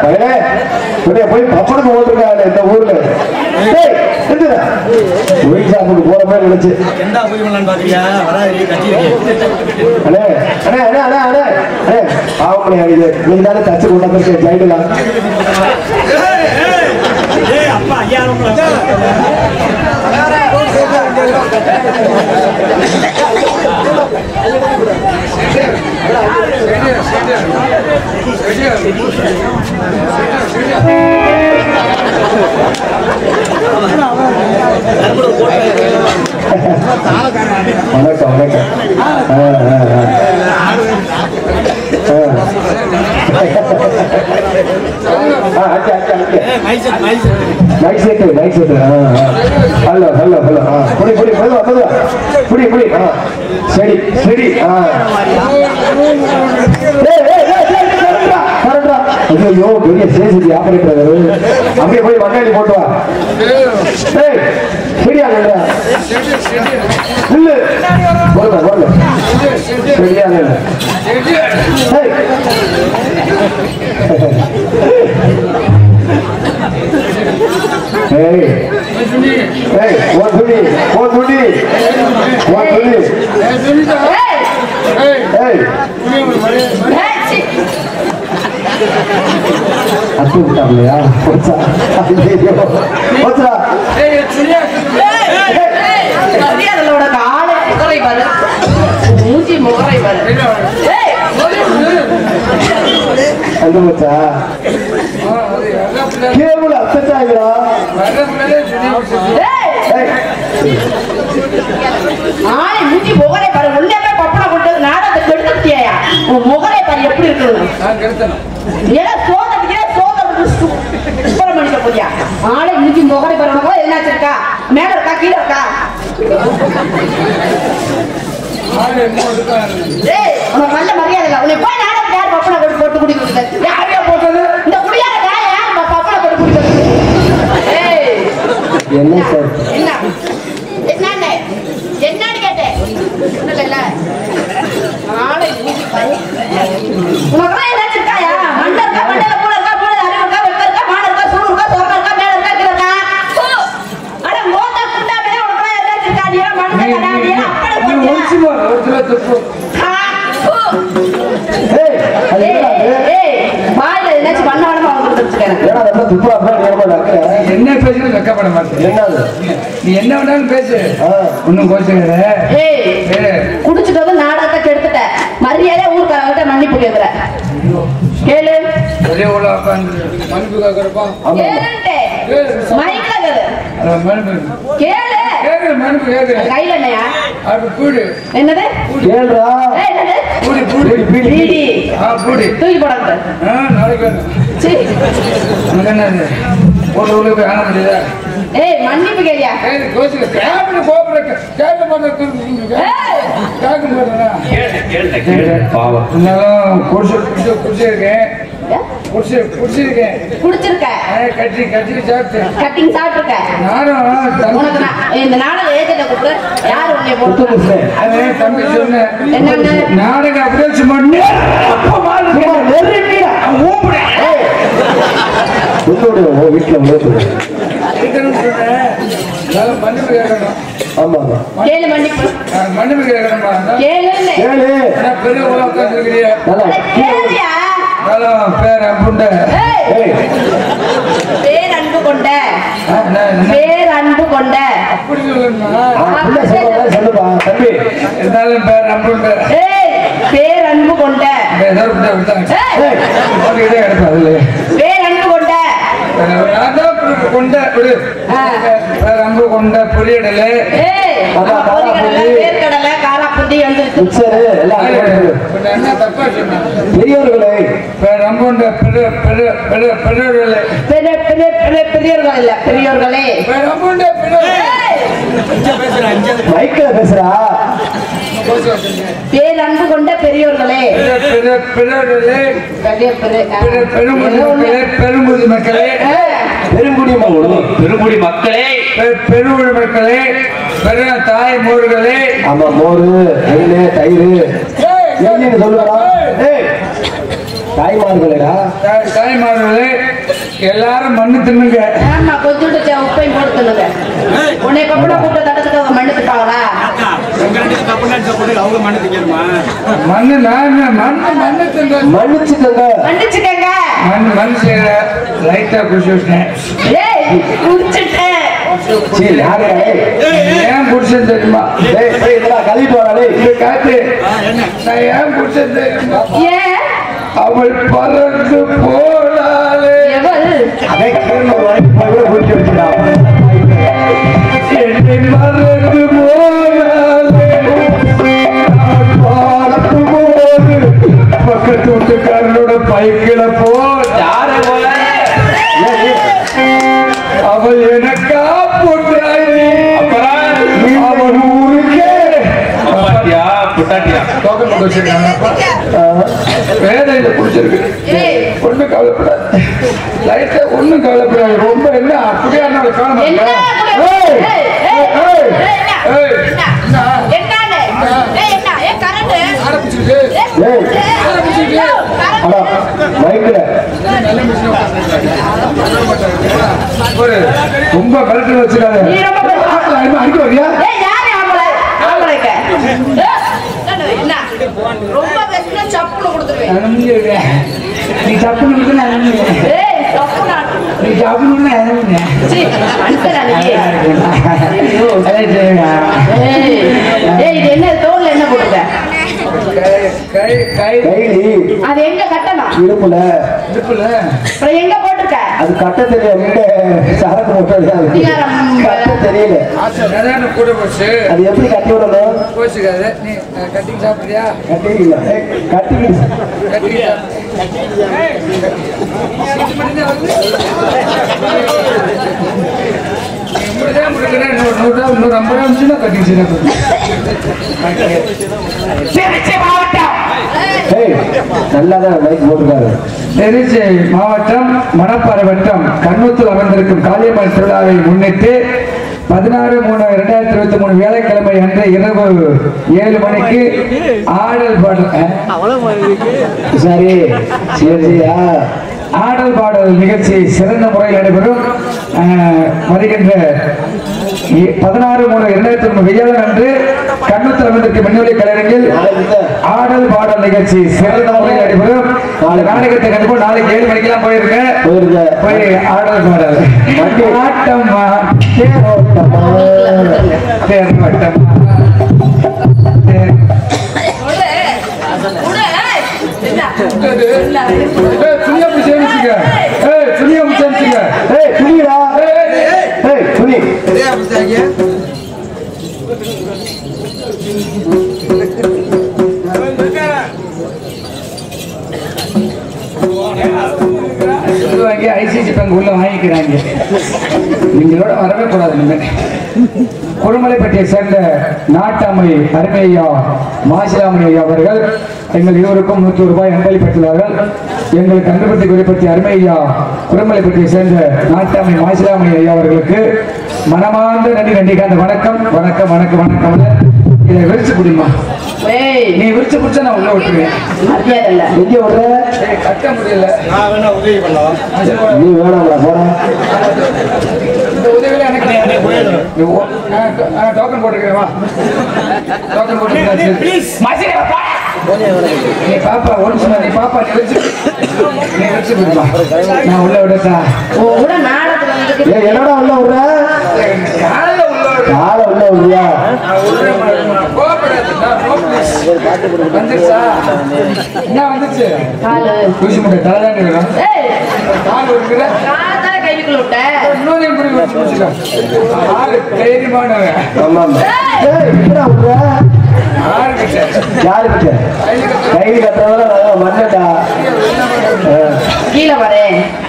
அடே, உடனே போய் பப்பனுக்கு ஓட்டுருக்காங்க இந்த ஊர்ல டேய், நிறுத்துடா. ஒயின் ஷாப்புக்கு போற மாதிரி நினைச்சு எந்த போய் பண்ணலான்னு பாக்குறியா வராது கட்சி அண்ணே அண்ணே அண்ணே அண்ணே அண்ணே அண்ணே பாவம் பண்ணி ஆகிது நீங்க தானே தச்சு கொண்டாந்து ஜெயிடலாம் ஏய் அப்பா ஐயா வணக்கம் வணக்கம் ஆ, ஆ, ஆ. ஆ, அச்சா, அச்சா, அச்சா. Mic set mic set mic set mic set hello hello hello ஆ புடி புடி மெதுவா மெதுவா புடி புடி ஆ சரி சரி ஆ ஏய், ஏய், ஏய், ஏய், கரெக்டா, கரெக்டா. ஐயோ பெரிய சேசிட்டி ஆபரேட்டர் அப்படியே போய் மண்ணாடி போட்டு வா ஏய் சரியா இல்ல இல்ல போடுங்க போடுங்க சரியா இல்ல ஏய் ஏய் ஏய் ஒரு துணி ஒரு துணி ஒரு துணி ஏய் அத்து விட்டாங்களையா போச்சா ஐயோ போச்சா மரியாதையோட காலை முகரை வரு மூஞ்சி முகரை வரு ஏய், அந்த போச்சா கேபிள் அத்தச்சாங்களா ஏய், ஏய் ஆளை மூஞ்சி முகரை பாரு உள்ளே பப்பனை போட்டு நாடகத்தை கெடுத்துட்டியா உன் முகரை பாரு எப்படி இருக்கணும் ஏன்னா சோதனைக்கு சோதனை சுப்பிரமணிய போறியா ஆளை மூஞ்சி முகரை பாரு உனக்கு என்னாச்சு இருக்கா மேல இருக்கா கீழே இருக்கா ஏய் உனக்கு நல்ல மரியாதை இல்லை உன்னை போய் நாடகத்தை யார் பப்பனை போட்டு போட்டு குடிக்கிறது யாரையா போட்டது இந்த குடியார யார் பப்பனை போட்டு குடிக்கிறது ஏய் என்ன சார் என்ன என்னன்னு என்னன்னு கேட்டேன் ஒண்ணும் இல்ல நாளை மூடி பாரு உனக்கு ஏதாச்சும் இருக்காயா மண்டை இருக்கா மண்டையில பூல இருக்கா பூல அறிவு இருக்கா வெப்ப இருக்கா மாடு இருக்கா சூடு இருக்கா சோகம் இருக்கா மேல இருக்கா கீழ இருக்கா பூ. அட மோத்தா குண்டா மேல உனக்கு ஏதாச்சும் இருக்கா நீ எல்லாம் மண்டை கடா நீ எல்லாம் அப்படி போட்டியா? ஆ, பூ. ஏய் அது ஏய், என்னடா அது? ஏய், வாயில ஏதாச்சும் பண்ண வேணுமா வந்துட்டு வச்சுக்கிறேன் ஏன்னா அதெல்லாம் துப்புரா அப்படியே நேரமா நடக்கிறேன் என்ன பேசுறது வெக்கப்பட மாட்டேன் என்னது நீ என்ன வேணாலும் பேசு ஆ ஒன்னும் கோச்சுக்கிற ஏய் ஏ குடிச்சிட்டு வந்து நாடகத்தை கெடுத்துட்ட மரியாதை ஊருக்காரங்கிட்ட மன்னிப்பு கேக்குற கேளு ஒரே உள்ள உட்காந்து மன்னிப்பு கேட்கறப்பா ஆமா கேளுன்ட்டு மைக்ல கேளு அதான் மன்னிப்பு கேளு கேட்குற மன்னிப்பு கேட்குற கையில என்னையா அப்படி பூடு என்னது கேளுடா ஏய், என்னது பூடி பூடி பீடி, பீடி. பீடி ஆ பூடி தூக்கி போடாத ஆ நாளைக்கு வேணும் சீ. உனக்கு என்னது போட்டு உள்ள போய் ஆன முடியுதா ஏய் மன்னிப்பு கேளியா ஏய் கோச்சுக்க கேப்னு கோபுர கேட்க மாட்டேன் ஏய், கேட்க மாட்டேனா பாவம் இருந்தாலும் குடிச்சு குடிச்சு குடிச்சிருக்கேன் ஏ, குடிச்சு குடிச்சிருக்கேன் குடிச்சிருக்க ஆ, கட்டி கட்டி சாப்பிட்டேன் கட்டிங் சாப்பிட்டுருக்க நானும் தம்பி உனக்கு நான் இந்த நாடகம் ஏஜென்ட கூப்பிடு யார் உன்னை போட்டு புத்துணர்ச்சி. அவன் தம்பி சொன்னேன் என்னன்னு நாடகம் அப்படியே சும்மா சும்மா நெருங்கியா? ஏய். உன்னோட உன் வீட்டுல உள்ளது இருக்கணும்னு சொன்னேன் அதனால மன்னிப்பு கேட்கணும் ஆமா ஆமா கேளு மன்னிப்பு நான் மன்னிப்பு கேட்கணும்பா கேளுன்னு கேளு ஏன்னா பெரிய உள்ள உட்காந்துருக்கிறிய நல்லா அட, கேளியா காலம் பேர் அப்புண்ட ஏய், ஏய் பேர் அன்பு கொண்ட என்ன பேர் அன்பு கொண்ட அப்படி சொல்லணுமா அவன் புள்ள சொல்ற மாதிரி சொல்லுப்பா தம்பி இருந்தாலும் பேர் அப்புண்ட ஏய் பேர் அன்பு கொண்ட ஏதோ விட்டா விட்டாங்க ஏய், இதே கிடப்பா அதுல பேர் அன்பு கொண்ட நான் தான் கொண்ட விடு ஆ. பேர் அன்பு கொண்ட பொரியடலை ஏய் அதான் பொரிகடலை காராப்பூந்தி. வேர்க்கடலை காராப்பூந்தி வந்துருச்சு மிக்சரு எல்லாம் அங்கே இருக்குது. என்ன தப்பா சொன்னேன் பெரியவர்களே பேர் அம்புண்ட பெரிய பெரிய பெரிய பெரியடலை பெரிய பெரிய பெரிய பெரியவர்கள் இல்ல பெரியவர்களே பேர் அம்புண்ட பெரிய ஏய், பேசுறேன் அஞ்சாவது மைக்கில் பேசுறா பேர் அன்பு கொண்ட பெரியவர்களே பெரிய பெரியடலை பெரிய பெரிய ஆ. பெரிய பெரும்புதி ஏதோ ஒண்ணு. மக்களே பெரும்புதி மக்களே ஏய், பெருங்குடிமா ஒண்ணு பெருங்குடி மக்களே பெ- பெருங்குடி மக்களே பெரிய தாய் மூர்களே ஆமா மோரு எண்ணெய் தயிர் நெய்ன்னு சொல்லுவாரா ஏய் தாய்மார்களேடா தா- தாய்மார்களே எல்லாரும் மண்ணு தின்னுங்க ஆமா கொஞ்சோண்டு சே- உப்பையும் போட்டு சொல்லுங்க உன்னை இப்ப கூட கூப்பிட்டு தட்டத்துக்கு அவங்க மண்ணு திப்பாங்களா அக்கா உங்க ரெண்டு தப்பு நினைச்ச பொண்ணு அவங்க மண்ணு திங்கணுமா மண்ணு நான் மண்ணு மண்ணு தின்னு மன்னிச்சுக்கோங்க மன்னிச்சுக்கங்க மண் மண் செய்யற லைட்டா குடிச்சு விட்டேன் ஏய் குடிச்சிட்டேன் சரி யாரு ஏய், ஏன் குடிச்சேன் தெரியுமா ஏய், ஏய், இதெல்லாம் கழுவிட்டு வாடா டேய். இந்த காத்து ஆ, என்ன நான் ஏன் குடிச்சேன் தெரியுமா ஏன் அவள் பறந்து போனாலே எவள் அதே கட்டணம் ஒரு வாய்ப்பு போய் கூட குடிச்சு வச்சுடா. என்னை மறந்து போனாலே அவள் பார்க்கும் போது பக்கத்து வீட்டுக்காரனோட பைக்கில போ யார போல அவள் எனக்கா பொண்டாயி அவள் ஊருக்கே பாத்தியா பொட்டாட்டியா டோக்கன் போட்டு வச்சிருக்காங்க வேலையில குடிச்சிருக்கு ஏய் ஒண்ணும் கவலைப்படாது லைட்டா ஒண்ணும் கவலைப்படாது ரொம்ப என்ன அப்படியே என்னோட காலம் என்ன ஏய், ஏய், ஏய், ஏய், ஏய், என்ன? ஏய். என்ன? என்னன்னு? ஏய், என்ன? ஏய், கரண்ட்? ஆட பிடிச்சிருக்கு. ஏய், ஏய், கரண்ட்? அடா, மைக்குல. ஒரு ரொம்ப கலெக்டர் வச்சிருக்காரு நீ ரொம்ப பெரிய- அடிக்க வரியா ஏய், யாரு ஆம்பளை? ஆம்பளைக்கு. ஏய், என்ன? ரொம்ப பேசினா சப்புன்னு கொடுத்துருவேன். நீ தப்பு நான் அனுப்புறேன். ஏய், சப்புன்னு அனுப்பு. நீ தப்பு அனுப்புறேன். சீ, அனுப்புடா நீ. அதே சரிங்க. ஏய், ஏய், இது என்ன தோல்ல என்ன போட்டுக்க கை கை கை கைலி, அது எங்க கட்டணும் இடுப்புல. இடுப்புல அப்புறம் எங்க போட்டிருக்க அது கட்ட தெரியும் எங்க சரக்கு போட்டது அது. அதிகாரம். கட்ட தெரியல அதான் கூட போச்சு அது எப்படி கட்டி விடணும் போச்சுக்காது நீ அஹ், கட்டிக்கு சாப்பிடுறியா கட்டிக்கல ஏய், கட்டிக்கல கட்டிக்கு சாப்பிடு. நீ இப்படிதான் முடிக்கிறேன். இன்னொரு நூறு ரூபா, இன்னொரு ஐம்பது ரூபா இருந்துச்சுன்னா கட்டிக்கிச்சுன்னா போதும். திருச்சி மாவட்டம் ஏய் நல்லாதான் மைக் போட்டிருக்காரு திருச்சி மாவட்டம் மணப்பாறை வட்டம் கண்ணூத்தில் அமர்ந்திருக்கும் காளியம்மன் திருவிழாவை முன்னிட்டு பதினாறு மூணு இரண்டாயிரத்தி இருபத்தி மூணு வேலைக்கிழமை அன்று இரவு ஏழு மணிக்கு ஆடல் பாடல் அஹ், சரி சரி சரியா ஆடல் பாடல் நிகழ்ச்சி சிறந்த முறையில் நடைபெறும் அஹ், வருகின்ற இ- பதினாறு மூணு இரண்டாயிரத்தி ஒன்று வெய்யாளன் அன்று கண்ணூத்தில் அமர்ந்திருக்கும் மின்னொலி கலைஞர்கள் ஆடல் பாடல் நிகழ்ச்சி சிறந்த முறையில் நடைபெறும் நாளை நாடகத்தை கண்டிப்பா நாளைக்கு ஏழு மணிக்கெல்லாம் போயிருக்கேன் போயிருக்க போய் ஆடல் பாடல் வண்டி. ஆட்டம்மா தேரோட்டமா. தேர்வட்டம் தேர் துணியா பிடிச்சி சேமிச்சுக்க ஏய் துணியா பிடிச்சி சேமிச்சுக்க ஏய் துணிடா ஏய் துணி சொல்லுவாங்க ஐசிசி பேங்க் உள்ள வாங்கிக்கிறாங்க நீங்களோட வரவே கூடாது இனிமேல் குருமலைப்பட்டியை சேர்ந்த நாட்டாமை அருமையா மாசிலாமணி ஐயா அவர்கள் எங்கள் இருவருக்கும் நூற்றி ரூபாய் அன்பளிப்பட்டுள்ளார்கள் எங்களுக்கு அன்புபத்தி குறிப்பற்றி அருமையா குருமலைப்பட்டியை சேர்ந்த நாட்டாமை மாசிலாமணி ஐயா அவர்களுக்கு மனமார்ந்த நன்றி நன்றிக்காந்த வணக்கம் வணக்கம் வணக்கம் வணக்கம் இதை விரிச்சு குடிமா ஏய் நீ விரிச்சு குடிச்சா நான் உள்ள விட்டுருவேன் மரியாதை இல்ல எங்க விடுற ஏய், கட்ட முடியல நான் வேணா உதவி பண்ணலாம் நீ வேணாம்டா போடா இந்த உதவியில எனக்கு நீ ஓ- ஆ, டோ- ஆ, டோக்கன் போட்டுக்கிறேன் வா டோக்கன் போட்டுக்கிறேன் மசிலே வா. நீ பாப்பா ஒரு நிமிஷம் நீ பாப்பா நீ வச்சு நீ வச்சு விடுப்பா நான் உள்ள விடட்டா உன் கூட நாடகத்துல வந்து ஏய் என்னடா உள்ள விடுற காலையில உள்ள விடு. காலை உள்ள விடுறியா நான் உள்ள விடுறேன். கோவப்படாத. நான் கோவப்படாத. வந்துருச்சா என்ன வந்துச்சு காலு தூசி முட்டை தலை தான் இருக்கணும் ஏய் கால் இருக்கிற காலத்தால கைக்குள்ள விட்ட இன்னொரு குடி வச்சு முடிச்சுக்கோ ஆளு தைரியமானவன் ஆமா ஆமா ஏய் என்னடா விடுற ஆறு கிட்ட யாருக்கிட்ட கையில் கட்டுறதால மண்ணடா கீழே பாரு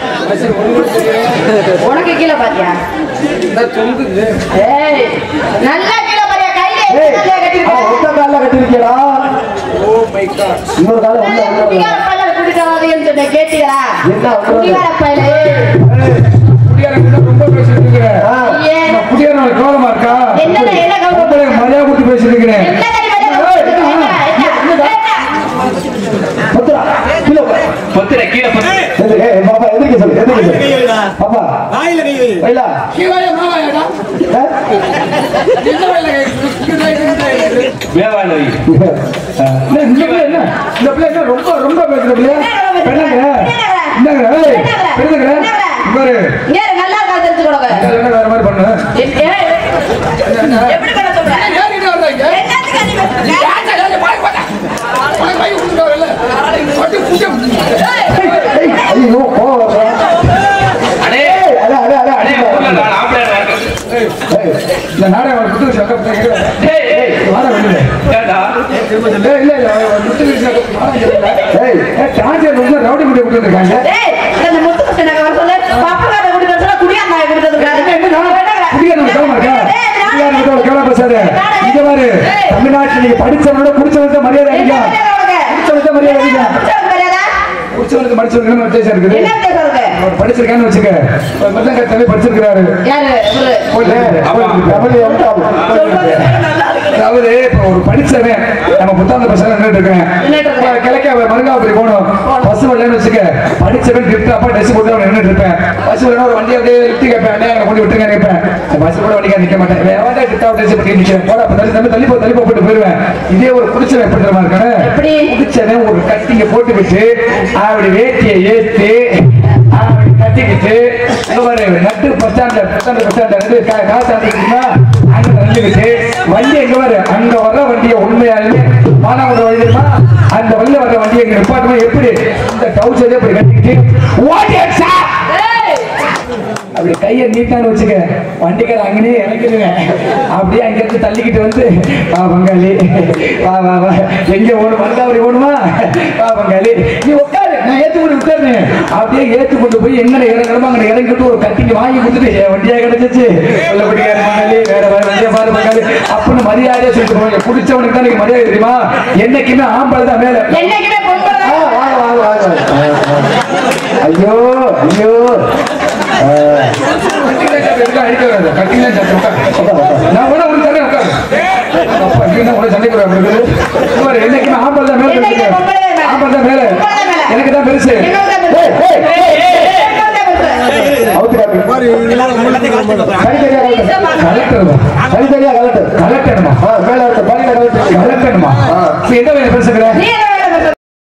உனக்கு கீழே பாத்தியா இந்த தொங்குது ஏய் நல்லா கீழே பாரியா கையில ஏய் நல்லா கட்டிருக்க அவன் ஒத்த காலில் கட்டிருக்கியடா ஓ மை காட் இன்னொரு காலம் உள்ள உள்ள உள்ள. குடிகார பையல குடிக்காதீங்கன்னு சொன்னேன் கேட்டீங்களா என்ன அவசரம்? குடிகார பையல குடியாரங்க ரொம்ப பேசிட்டு இருக்கிறேன் ஆ, ஏன் குடியாரங்க கோலமா இருக்கா என்னடா, என்ன கௌரவம்? உங்களுக்கு மரியாதை கொடுத்து பேசிட்டு இருக்கிறேன் என்ன கறி மரியாதை கொடுத்துருக்க? என்ன? என்ன? என்ன? பத்துடா கீழே உட்காரு. வாயில கை வை வைலா கீழே மாவாயாடா ஆ? என்ன வேலை வேவாயில வை என்ன, இந்த பிள்ளை என்ன இந்த பிள்ளை என்ன ரொம்ப ரொம்ப பேசுற பிள்ளை பெண்ணாங்க என்னங்க ஏய், பெண்ணுங்க பாரு இங்க இரு, நல்லா இருக்கா தெரிஞ்சுக்கோங்க. என்ன வேற மாதிரி பண்ணு எ- ஏய், எப்படி பண்ண சொல்ற? ஏறிட்டு வர்றீங்க என்னத்துக்கு நீ பேசுற? ஏய், ஐயோ கோவம் வருதா? அடே ஏய், அட, அட, அட, அடே அடிப்பா. ஊர்ல நான் ஆம்பளை இருக்கேன் ஏய், இந்த நாடகம் அவன் குத்து வச்சு அக்கா டேய் ஏய் வாட வெளியில ஏடா ஏய், இல்ல இல்ல அவன் குத்து வச்சு அக்கா வாட வெளியில ஏய், ஏய், டான்ஸ் ரொம்ப ரவுடி முடி விட்டு இருக்காங்க டேய், இந்த முத்து கிருஷ்ணனை வர சொல்லு. பப்பக்கார குடி வர சொல்லு, குடியாந்தாய குடி வர சொல்லு. குடியாரன் கேவலமா இருக்கா? டேய், நான் குடியாரன் கிட்ட ஒரு கேவலமா பேசாத. இங்க பாரு, தமிழ்நாட்டுல நீங்க படிச்சவனோட குடிச்சவனுக்கு மரியாதை என்ன அதிகம். மரியாதை உனக்கு? குடிச்சவனுக்கு மரியாதை அதிகம். குடிச்சவனுக்கு மரியாதை? குடிச்சவனுக்கு படிச்சவனுக்கு என்ன வித்தியாசம் இருக்குது என்ன வித்தியாசம் இருக்கு? அவர் படிச்சிருக்கான்னு வச்சுக்க ஒரு மத்தங்க தம்பி படிச்சிருக்கிறாரு யாரு? இவரு. ஏய், தமிழ் எம்காம். சொல்றது நல்லா இருக்கு. அதாவது இப்ப ஒரு படிச்சவன் நம்ம புத்தாந்த பசங்க நின்றுட்டு இருக்கேன் நின்னுட்டு இருக்கேன். கிழக்க மருங்காபுரி போகணும் பஸ் வரலன்னு வச்சுக்க படிச்சவன் லிஃப்ட் அப்பா டெஸ்ட் போட்டு அவன் நின்றுட்டு இருப்பேன் பஸ் வரணும் ஒரு வண்டி அப்படியே லிஃப்ட் கேட்பேன் அண்ணே அங்க கொண்டு விட்டுருங்க கேட்பேன் பஸ் கூட வண்டிக்கா நிக்க மாட்டேன் வேற லிஃப்ட் அவுட் டெஸ்ட் பண்ணி நிக்கிறேன் போட அப்ப தள்ளி தள்ளி தள்ளி போ தள்ளி போ போட்டு போயிருவேன் இதே ஒரு குடிச்சவன் எப்படி தெரியுமா இருக்கானே எப்படி? குடிச்சவன் ஒரு கட்டிங்க போட்டு விட்டு அப்படி வேட்டியை ஏத்து அப்படி கட்டிக்கிட்டு இங்க பாரு நட்டு பஸ் ஸ்டாண்ட்ல பஸ் ஸ்டாண்ட் பஸ் ஸ்டாண்ட்ல இருந்து கா- காசு அனுப்பிக்கிட்டா அங்க தள்ளிக்கிட்டு வண்டி எங்க பாரு அங்க வர்ற வண்டியை உண்மையாலுமே மானாமரம் வழி தெரியுமா அந்த வழியில வர்ற வண்டியை எங்க நிப்பாட்டுமா எப்படி இந்த டவுசரே இப்படி கட்டிக்கிட்டு ஓடியாச்சா ஏய், அப்படி கையை நீட்டான்னு வச்சுக்க வண்டிக்கார அங்கனே இறங்கிடுவேன் அப்படியே அங்க இருந்து தள்ளிக்கிட்டு வந்து வா பங்காளி வா வா வா எங்க ஓடும் மருதாவரி ஓடுமா வா பங்காளி நீ உட்காரு நான் ஏத்து கொண்டு உட்காரு அப்படியே ஏத்து கொண்டு போய் எங்க இறங்கணுமோ அங்க இறங்கிட்டு ஒரு கட்டிங்க வாங்கி கொடுத்துட்டு என் வண்டியா கிடைச்சிச்சு சொல்லப்படிக்காரு பங்காளி வேற வேற வண்டியா பாரு பங்காளி அப்படின்னு மரியாதையா சொல்லிட்டு போவாங்க குடிச்சவனுக்கு தான் நீங்க மரியாதை தெரியுமா என்னைக்குமே ஆம்பளை தான் மேல என்னைக்குமே பொம்பளை ஆ, தான். வாங்க, வாங்க, வாங்க. ஆ, ஆ. ஐயோ ஐயோ ஆ, கட்டிங்களா சட்டை இருக்கா அடிக்க வராது கட்டிங்களா சட்டை உட்காரு நான் கூட ஒரு தடவை உட்காரு அப்பா நீ என்ன உடனே சண்டைக்கு வர என்னைக்குமே ஆம்பல் தான் மேல என்னைக்குமே இருக்கு. பொம்பளை தான் மேல. ஆம்பல் தான் மேல பொம்பளை தான் மேல. எனக்கு தான் பெருசு என்னோட தான் ஏய், பெருசு. ஏய், என்னோட தான் பெருசு. அவுத்து காட்டு. தனித்தனியா கலட்டு. கலெக்டர் தான் தனித்தனியா கலட்டு. கலெக்டர்மா ஆ, மேல இருக்க பாலியில கலட்டு. கலெக்டர்மா ஆ. இப்ப என்ன வேலை பேசுகிற நீ என்ன